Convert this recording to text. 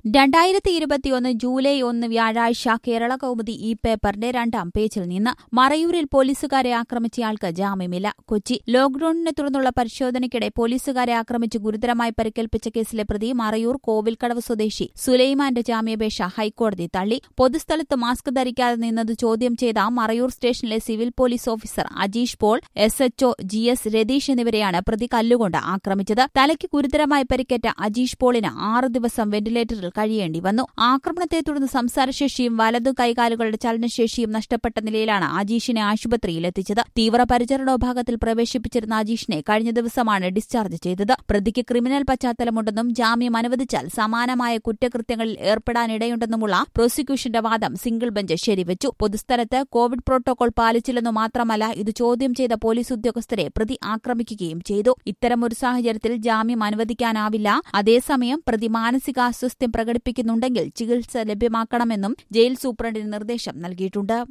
രണ്ടായിരത്തി ഇരുപത്തിയൊന്ന് ജൂലൈ ഒന്ന് വ്യാഴാഴ്ച കേരള കൗമുദി ഈ പേപ്പറിന്റെ രണ്ടാം പേജിൽ നിന്ന് മറയൂരിൽ പോലീസുകാരെ ആക്രമിച്ചയാൾക്ക് ജാമ്യമില്ല കൊച്ചി ലോക്ഡൌണിനെ തുടർന്നുള്ള പരിശോധനയ്ക്കിടെ പോലീസുകാരെ ആക്രമിച്ച് ഗുരുതരമായി പരിക്കേൽപ്പിച്ച കേസിലെ പ്രതി മറയൂർ കോവിൽക്കടവ് സ്വദേശി സുലൈമാന്റെ ജാമ്യാപേക്ഷ ഹൈക്കോടതി തള്ളി പൊതുസ്ഥലത്ത് മാസ്ക് ധരിക്കാതെ നിന്നത് ചോദ്യം ചെയ്ത മറയൂർ സ്റ്റേഷനിലെ civil police officer Ajeesh Paul S HO G S Ratheesh എന്നിവരെയാണ് പ്രതി കല്ലുകൊണ്ട് ആക്രമിച്ചത് തലയ്ക്ക് ഗുരുതരമായി പരിക്കേറ്റ അജീഷ് പോളിന് ആറ് ദിവസം വെന്റിലേറ്ററിൽ കഴിയേണ്ടി വന്നു ആക്രമണത്തെ തുടർന്ന് സംസാരശേഷിയും വലതു കൈകാലുകളുടെ ചലനശേഷിയും നഷ്ടപ്പെട്ട നിലയിലാണ് അജീഷിനെ ആശുപത്രിയിൽ എത്തിച്ചത് തീവ്രപരിചരണ വിഭാഗത്തിൽ പ്രവേശിപ്പിച്ചിരുന്ന അജീഷിനെ കഴിഞ്ഞ ദിവസമാണ് ഡിസ്ചാർജ് ചെയ്തത് പ്രതിക്ക് ക്രിമിനൽ പശ്ചാത്തലമുണ്ടെന്നും ജാമ്യം അനുവദിച്ചാൽ സമാനമായ കുറ്റകൃത്യങ്ങളിൽ ഏർപ്പെടാനിടയുണ്ടെന്നുമുള്ള പ്രോസിക്യൂഷന്റെ വാദം സിംഗിൾ ബെഞ്ച് ശരിവച്ചു പൊതുസ്ഥലത്ത് കോവിഡ് പ്രോട്ടോകോൾ പാലിച്ചില്ലെന്നു മാത്രമല്ല ഇത് ചോദ്യം ചെയ്ത പോലീസ് ഉദ്യോഗസ്ഥരെ പ്രതി ആക്രമിക്കുകയും ചെയ്തു ഇത്തരമൊരു സാഹചര്യത്തിൽ ജാമ്യം അനുവദിക്കാനാവില്ല അതേസമയം പ്രതി മാനസികാസ്വാസ്ഥ്യം പ്രകടിപ്പിക്കുന്നുണ്ടെങ്കിൽ ചികിത്സ ലഭ്യമാക്കണമെന്നും ജയിൽ സൂപ്രണ്ടിന് നിർദ്ദേശം നൽകിയിട്ടുണ്ട്